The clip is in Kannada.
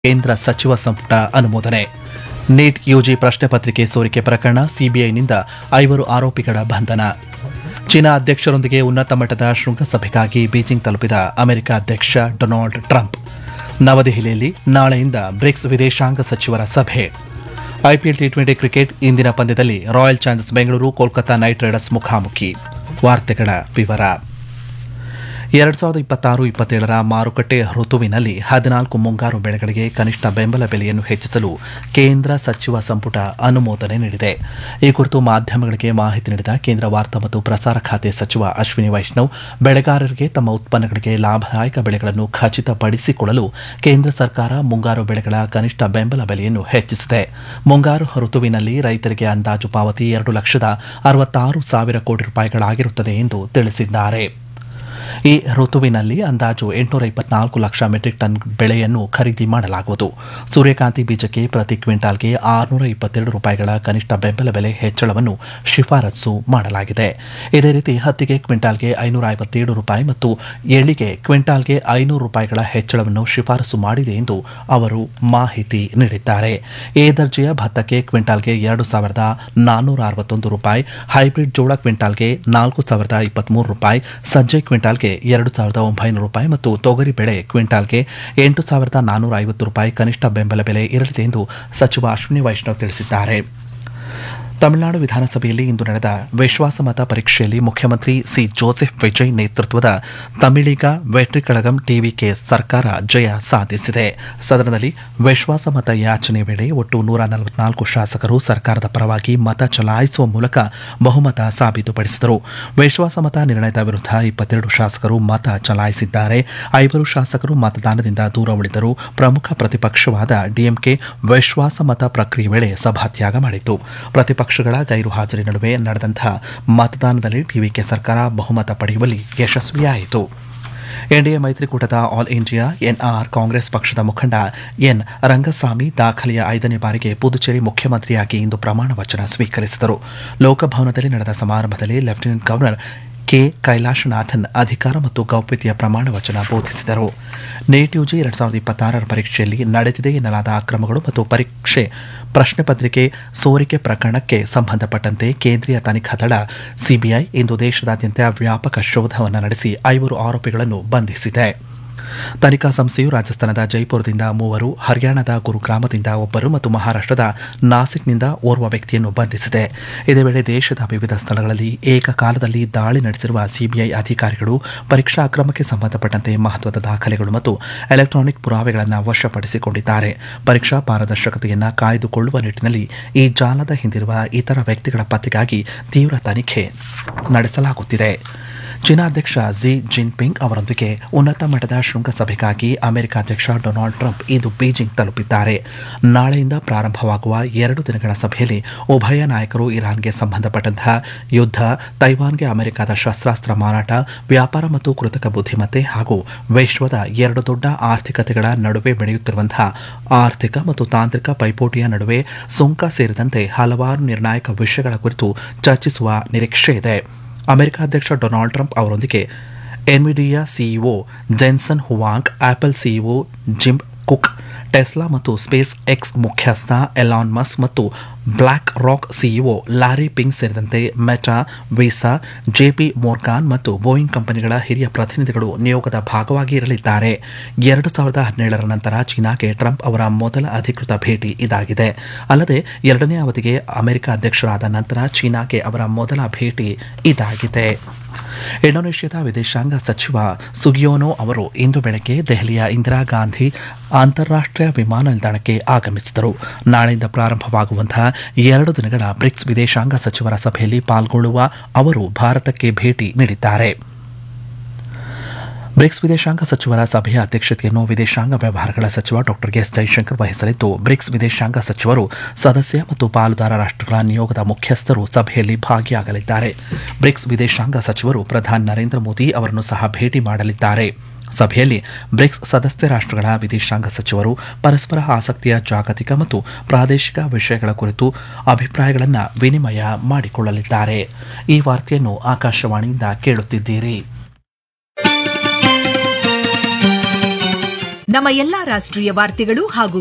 ಕೇಂದ್ರ ಸಚಿವ ಸಂಪುಟ ಅನುಮೋದನೆ ನೀಟ್ ಯುಜಿ ಪ್ರಶ್ನೆ ಪತ್ರಿಕೆ ಸೋರಿಕೆ ಪ್ರಕರಣ ಸಿಬಿಐನಿಂದ ಐವರು ಆರೋಪಿಗಳ ಬಂಧನ ಚೀನಾ ಅಧ್ಯಕ್ಷರೊಂದಿಗೆ ಉನ್ನತ ಮಟ್ಟದ ಶೃಂಗಸಭೆಗಾಗಿ ಬೀಜಿಂಗ್ ತಲುಪಿದ ಅಮೆರಿಕ ಅಧ್ಯಕ್ಷ ಡೊನಾಲ್ಡ್ ಟ್ರಂಪ್ ನವದೆಹಲಿಯಲ್ಲಿ ನಾಳೆಯಿಂದ ಬ್ರಿಕ್ಸ್ ವಿದೇಶಾಂಗ ಸಚಿವರ ಸಭೆ ಐಪಿಎಲ್ ಟಿ ಟ್ವೆಂಟಿ ಕ್ರಿಕೆಟ್ ಇಂದಿನ ಪಂದ್ಯದಲ್ಲಿ Royal Challengers Bengaluru Kolkata Knight Riders ಮುಖಾಮುಖಿ ವಾರ್ತೆಗಳ ವಿವರ ಎರಡ್ ಸಾವಿರದ ಇಪ್ಪತ್ತಾರು ಇಪ್ಪತ್ತೇಳರ ಮಾರುಕಟ್ಟೆ ಋತುವಿನಲ್ಲಿ ಹದಿನಾಲ್ಕು ಮುಂಗಾರು ಬೆಳೆಗಳಿಗೆ ಕನಿಷ್ಠ ಬೆಂಬಲ ಬೆಲೆಯನ್ನು ಹೆಚ್ಚಿಸಲು ಕೇಂದ್ರ ಸಚಿವ ಸಂಪುಟ ಅನುಮೋದನೆ ನೀಡಿದೆ ಈ ಕುರಿತು ಮಾಧ್ಯಮಗಳಿಗೆ ಮಾಹಿತಿ ನೀಡಿದ ಕೇಂದ್ರ ವಾರ್ತಾ ಮತ್ತು ಪ್ರಸಾರ ಖಾತೆ ಸಚಿವ ಅಶ್ವಿನಿ ವೈಷ್ಣವ್ ಬೆಳೆಗಾರರಿಗೆ ತಮ್ಮ ಉತ್ಪನ್ನಗಳಿಗೆ ಲಾಭದಾಯಕ ಬೆಳೆಗಳನ್ನು ಖಚಿತಪಡಿಸಿಕೊಳ್ಳಲು ಕೇಂದ್ರ ಸರ್ಕಾರ ಮುಂಗಾರು ಬೆಳೆಗಳ ಕನಿಷ್ಠ ಬೆಂಬಲ ಬೆಲೆಯನ್ನು ಹೆಚ್ಚಿಸಿದೆ ಮುಂಗಾರು ಋತುವಿನಲ್ಲಿ ರೈತರಿಗೆ ಅಂದಾಜು ಪಾವತಿ ಎರಡು ಲಕ್ಷದ ಅರವತ್ತಾರು ಸಾವಿರ ಕೋಟಿ ರೂಪಾಯಿಗಳಾಗಿರುತ್ತದೆ ಎಂದು ತಿಳಿಸಿದ್ದಾರೆ ಈ ಋತುವಿನಲ್ಲಿ ಅಂದಾಜು ಎಂಟುನೂರ ಇಪ್ಪತ್ನಾಲ್ಕು ಲಕ್ಷ ಮೆಟ್ರಿಕ್ ಟನ್ ಬೆಳೆಯನ್ನು ಖರೀದಿ ಮಾಡಲಾಗುವುದು ಸೂರ್ಯಕಾಂತಿ ಬೀಜಕ್ಕೆ ಪ್ರತಿ ಕ್ವಿಂಟಾಲ್ಗೆ ಆರುನೂರ ಇಪ್ಪತ್ತೆರಡು ರೂಪಾಯಿಗಳ ಕನಿಷ್ಠ ಬೆಂಬಲ ಬೆಲೆ ಹೆಚ್ಚಳವನ್ನು ಶಿಫಾರಸು ಮಾಡಲಾಗಿದೆ ಇದೇ ರೀತಿ ಹತ್ತಿಗೆ ಕ್ವಿಂಟಾಲ್ಗೆ ಐನೂರ ಐವತ್ತೇಳು ರೂಪಾಯಿ ಮತ್ತು ಎಳ್ಳಿಗೆ ಕ್ವಿಂಟಾಲ್ಗೆ ಐನೂರು ರೂಪಾಯಿಗಳ ಹೆಚ್ಚಳವನ್ನು ಶಿಫಾರಸು ಮಾಡಿದೆ ಎಂದು ಅವರು ಮಾಹಿತಿ ನೀಡಿದ್ದಾರೆ ಎ ದರ್ಜೆಯ ಭತ್ತಕ್ಕೆ ಕ್ವಿಂಟಾಲ್ಗೆ ಎರಡು ಸಾವಿರದ ನಾನ್ನೂರ ಅರವತ್ತೊಂದು ರೂಪಾಯಿ ಹೈಬ್ರಿಡ್ ಜೋಳ ಕ್ವಿಂಟಾಲ್ಗೆ ನಾಲ್ಕು ಸಾವಿರದ ಇಪ್ಪತ್ಮೂರು ರೂಪಾಯಿ ಸಜ್ಜೆ ಕ್ವಿಂಟಾಲ್ಗೆ ಎರಡು ಸಾವಿರದ ಒಂಬೈನೂರು ರೂಪಾಯಿ ಮತ್ತು ತೊಗರಿ ಬೆಳೆ ಕ್ವಿಂಟಾಲ್ಗೆ ಎಂಟು ಸಾವಿರದ ನಾನ್ನೂರ ಐವತ್ತು ರೂಪಾಯಿ ಕನಿಷ್ಠ ಬೆಂಬಲ ಬೆಲೆ ಇರಲಿದೆ ಎಂದು ಸಚಿವ ಅಶ್ವಿನಿ ವೈಷ್ಣವ್ ತಿಳಿಸಿದ್ದಾರೆ ತಮಿಳುನಾಡು ವಿಧಾನಸಭೆಯಲ್ಲಿ ಇಂದು ನಡೆದ ವಿಶ್ವಾಸಮತ ಪರೀಕ್ಷೆಯಲ್ಲಿ ಮುಖ್ಯಮಂತ್ರಿ ಸಿ ಜೋಸೆಫ್ ವಿಜಯ್ ನೇತೃತ್ವದ ತಮಿಳಿಗ ವೆಟ್ರಿ ಕಳಗಂ ಟಿವಿಕೆ ಸರ್ಕಾರ ಜಯ ಸಾಧಿಸಿದೆ ಸದನದಲ್ಲಿ ವಿಶ್ವಾಸಮತ ಯಾಚನೆ ವೇಳೆ ಒಟ್ಟು ನೂರ ನಲವತ್ನಾಲ್ಕು ಶಾಸಕರು ಸರ್ಕಾರದ ಪರವಾಗಿ ಮತ ಚಲಾಯಿಸುವ ಮೂಲಕ ಬಹುಮತ ಸಾಬೀತುಪಡಿಸಿದರು ವಿಶ್ವಾಸಮತ ನಿರ್ಣಯದ ವಿರುದ್ಧ ಇಪ್ಪತ್ತೆರಡು ಶಾಸಕರು ಮತ ಚಲಾಯಿಸಿದ್ದಾರೆ ಐವರು ಶಾಸಕರು ಮತದಾನದಿಂದ ದೂರ ಉಳಿದರು ಪ್ರಮುಖ ಪ್ರತಿಪಕ್ಷವಾದ ಡಿಎಂಕೆ ವಿಶ್ವಾಸಮತ ಪ್ರಕ್ರಿಯೆ ವೇಳೆ ಸಭಾತ್ಯಾಗ ಮಾಡಿತು ಪ್ರತಿಪಕ್ಷಗಳ ಗೈರು ಹಾಜರಿ ನಡುವೆ ನಡೆದಂತಹ ಮತದಾನದಲ್ಲಿ ಟಿವಿಕೆ ಸರ್ಕಾರ ಬಹುಮತ ಪಡೆಯುವಲ್ಲಿ ಯಶಸ್ವಿಯಾಯಿತು ಎನ್ಡಿಎ ಮೈತ್ರಿಕೂಟದ ಆಲ್ ಇಂಡಿಯಾ ಎನ್ಆರ್ ಕಾಂಗ್ರೆಸ್ ಪಕ್ಷದ ಮುಖಂಡ ಎನ್ ರಂಗಸ್ವಾಮಿ ದಾಖಲೆಯ ಐದನೇ ಬಾರಿಗೆ ಪುದುಚೇರಿ ಮುಖ್ಯಮಂತ್ರಿಯಾಗಿ ಇಂದು ಪ್ರಮಾಣ ವಚನ ಸ್ವೀಕರಿಸಿದರು ಲೋಕಭವನದಲ್ಲಿ ನಡೆದ ಸಮಾರಂಭದಲ್ಲಿ ಲೆಫ್ಟಿನೆಂಟ್ ಗವರ್ನರ್ ಕೆ ಕೈಲಾಶನಾಥನ್ ಅಧಿಕಾರ ಮತ್ತು ಗೌಪ್ಯತೆಯ ಪ್ರಮಾಣ ವಚನ ಬೋಧಿಸಿದರು ನೀಟ್ ಯುಜಿ ಎರಡ್ ಸಾವಿರದ ಇಪ್ಪತ್ತಾರರ ಪರೀಕ್ಷೆಯಲ್ಲಿ ನಡೆದಿದೆ ಎನ್ನಲಾದ ಅಕ್ರಮಗಳು ಮತ್ತು ಪರೀಕ್ಷೆ ಪ್ರಶ್ನೆ ಪತ್ರಿಕೆ ಸೋರಿಕೆ ಪ್ರಕರಣಕ್ಕೆ ಸಂಬಂಧಪಟ್ಟಂತೆ ಕೇಂದ್ರೀಯ ತನಿಖಾ ದಳ ಸಿಬಿಐ ಇಂದು ದೇಶದಾದ್ಯಂತ ವ್ಯಾಪಕ ಶೋಧವನ್ನು ನಡೆಸಿ ಐವರು ಆರೋಪಿಗಳನ್ನು ಬಂಧಿಸಿದೆ ತನಿಖಾ ಸಂಸ್ಥೆಯು ರಾಜಸ್ಥಾನದ ಜೈಪುರದಿಂದ ಮೂವರು ಹರಿಯಾಣದ ಗುರುಗ್ರಾಮದಿಂದ ಒಬ್ಬರು ಮತ್ತು ಮಹಾರಾಷ್ಟ್ರದ ನಾಸಿಕ್ನಿಂದ ಓರ್ವ ವ್ಯಕ್ತಿಯನ್ನು ಬಂಧಿಸಿದೆ ಇದೇ ವೇಳೆ ದೇಶದ ವಿವಿಧ ಸ್ಥಳಗಳಲ್ಲಿ ಏಕಕಾಲದಲ್ಲಿ ದಾಳಿ ನಡೆಸಿರುವ ಸಿಬಿಐ ಅಧಿಕಾರಿಗಳು ಪರೀಕ್ಷಾ ಅಕ್ರಮಕ್ಕೆ ಸಂಬಂಧಪಟ್ಟಂತೆ ಮಹತ್ವದ ದಾಖಲೆಗಳು ಮತ್ತು ಎಲೆಕ್ಟ್ರಾನಿಕ್ ಪುರಾವೆಗಳನ್ನು ವಶಪಡಿಸಿಕೊಂಡಿದ್ದಾರೆ ಪರೀಕ್ಷಾ ಪಾರದರ್ಶಕತೆಯನ್ನು ಕಾಯ್ದುಕೊಳ್ಳುವ ನಿಟ್ಟಿನಲ್ಲಿ ಈ ಜಾಲದ ಹಿಂದಿರುವ ಇತರ ವ್ಯಕ್ತಿಗಳ ಪತ್ತೆಗಾಗಿ ತೀವ್ರ ತನಿಖೆ ನಡೆಸಲಾಗುತ್ತಿದೆ ಚೀನಾ ಅಧ್ಯಕ್ಷ ಝಿ ಜಿನ್ಪಿಂಗ್ ಅವರೊಂದಿಗೆ ಉನ್ನತ ಮಟ್ಟದ ಶೃಂಗಸಭೆಗಾಗಿ ಅಮೆರಿಕ ಅಧ್ಯಕ್ಷ ಡೊನಾಲ್ಡ್ ಟ್ರಂಪ್ ಇಂದು ಬೀಜಿಂಗ್ ತಲುಪಿದ್ದಾರೆ ನಾಳೆಯಿಂದ ಪ್ರಾರಂಭವಾಗುವ ಎರಡು ದಿನಗಳ ಸಭೆಯಲ್ಲಿ ಉಭಯ ನಾಯಕರು ಇರಾನ್ಗೆ ಸಂಬಂಧಪಟ್ಟಂತಹ ಯುದ್ಧ ತೈವಾನ್ಗೆ ಅಮೆರಿಕದ ಶಸ್ತ್ರಾಸ್ತ್ರ ಮಾರಾಟ ವ್ಯಾಪಾರ ಮತ್ತು ಕೃತಕ ಬುದ್ಧಿಮತ್ತೆ ಹಾಗೂ ವಿಶ್ವದ ಎರಡು ದೊಡ್ಡ ಆರ್ಥಿಕತೆಗಳ ನಡುವೆ ಬೆಳೆಯುತ್ತಿರುವಂತಹ ಆರ್ಥಿಕ ಮತ್ತು ತಾಂತ್ರಿಕ ಪೈಪೋಟಿಯ ನಡುವೆ ಸುಂಕ ಸೇರಿದಂತೆ ಹಲವಾರು ನಿರ್ಣಾಯಕ ವಿಷಯಗಳ ಕುರಿತು ಚರ್ಚಿಸುವ ನಿರೀಕ್ಷೆ ಇದೆ ಅಮೆರಿಕ ಅಧ್ಯಕ್ಷ ಡೊನಾಲ್ಡ್ ಟ್ರಂಪ್ ಅವರೊಂದಿಗೆ Nvidia CEO Jensen Huang Apple CEO Jim Cook Tesla ಮತ್ತು ಸ್ಪೇಸ್ ಎಕ್ಸ್ ಮುಖ್ಯಸ್ಥ ಎಲಾನ್ ಮಸ್ ಮತ್ತು BlackRock CEO Larry Fink ಸೇರಿದಂತೆ ಮೆಟಾ ವೀಸಾ ಜೆಪಿ ಮೋರ್ಗಾನ್ ಮತ್ತು ಬೋಯಿಂಗ್ ಕಂಪನಿಗಳ ಹಿರಿಯ ಪ್ರತಿನಿಧಿಗಳು ನಿಯೋಗದ ಭಾಗವಾಗಿ ಇರಲಿದ್ದಾರೆ ಎರಡು ಸಾವಿರದ ಹದಿನೇಳರ ನಂತರ ಚೀನಾಗೆ ಟ್ರಂಪ್ ಅವರ ಮೊದಲ ಅಧಿಕೃತ ಭೇಟಿ ಇದಾಗಿದೆ ಅಲ್ಲದೆ ಎರಡನೇ ಅವಧಿಗೆ ಅಮೆರಿಕ ಅಧ್ಯಕ್ಷರಾದ ನಂತರ ಚೀನಾಗೆ ಅವರ ಮೊದಲ ಭೇಟಿ ಇದಾಗಿದೆ ಇಂಡೋನೇಷ್ಯಾದ ವಿದೇಶಾಂಗ ಸಚಿವ ಸುಗಿಯೋನೋ ಅವರು ಇಂದು ಬೆಳಗ್ಗೆ ದೆಹಲಿಯ ಇಂದಿರಾ ಗಾಂಧಿ ಅಂತಾರಾಷ್ಟ್ರೀಯ ವಿಮಾನ ನಿಲ್ದಾಣಕ್ಕೆ ಆಗಮಿಸಿದರು ನಾಳೆಯಿಂದ ಪ್ರಾರಂಭವಾಗುವಂತಹ ಎರಡು ದಿನಗಳ ಬ್ರಿಕ್ಸ್ ವಿದೇಶಾಂಗ ಸಚಿವರ ಸಭೆಯಲ್ಲಿ ಪಾಲ್ಗೊಳ್ಳುವ ಅವರು ಭಾರತಕ್ಕೆ ಭೇಟಿ ನೀಡಿದ್ದಾರೆ ಬ್ರಿಕ್ಸ್ ವಿದೇಶಾಂಗ ಸಚಿವರ ಸಭೆಯ ಅಧ್ಯಕ್ಷತೆಯನ್ನು ವಿದೇಶಾಂಗ ವ್ಯವಹಾರಗಳ ಸಚಿವ ಡಾಕ್ಟರ್ ಎಸ್ ಜೈಶಂಕರ್ ವಹಿಸಲಿದ್ದು ಬ್ರಿಕ್ಸ್ ವಿದೇಶಾಂಗ ಸಚಿವರು ಸದಸ್ಯ ಮತ್ತು ಪಾಲುದಾರ ರಾಷ್ಟ್ರಗಳ ನಿಯೋಗದ ಮುಖ್ಯಸ್ಥರು ಸಭೆಯಲ್ಲಿ ಭಾಗಿಯಾಗಲಿದ್ದಾರೆ ಬ್ರಿಕ್ಸ್ ವಿದೇಶಾಂಗ ಸಚಿವರು ಪ್ರಧಾನಿ ನರೇಂದ್ರ ಮೋದಿ ಅವರನ್ನು ಸಹ ಭೇಟಿ ಮಾಡಲಿದ್ದಾರೆ ಸಭೆಯಲ್ಲಿ ಬ್ರಿಕ್ಸ್ ಸದಸ್ಯ ರಾಷ್ಟ್ರಗಳ ವಿದೇಶಾಂಗ ಸಚಿವರು ಪರಸ್ಪರ ಆಸಕ್ತಿಯ ಜಾಗತಿಕ ಮತ್ತು ಪ್ರಾದೇಶಿಕ ವಿಷಯಗಳ ಕುರಿತು ಅಭಿಪ್ರಾಯಗಳನ್ನು ವಿನಿಮಯ ಮಾಡಿಕೊಳ್ಳಲಿದ್ದಾರೆ ಈ ವಾರ್ತೆಯನ್ನು ಆಕಾಶವಾಣಿಯಿಂದ ಕೇಳುತ್ತಿದ್ದೀರಿ ನಮ್ಮ ಎಲ್ಲಾ ರಾಷ್ಟ್ರೀಯ ವಾರ್ತೆಗಳು ಹಾಗೂ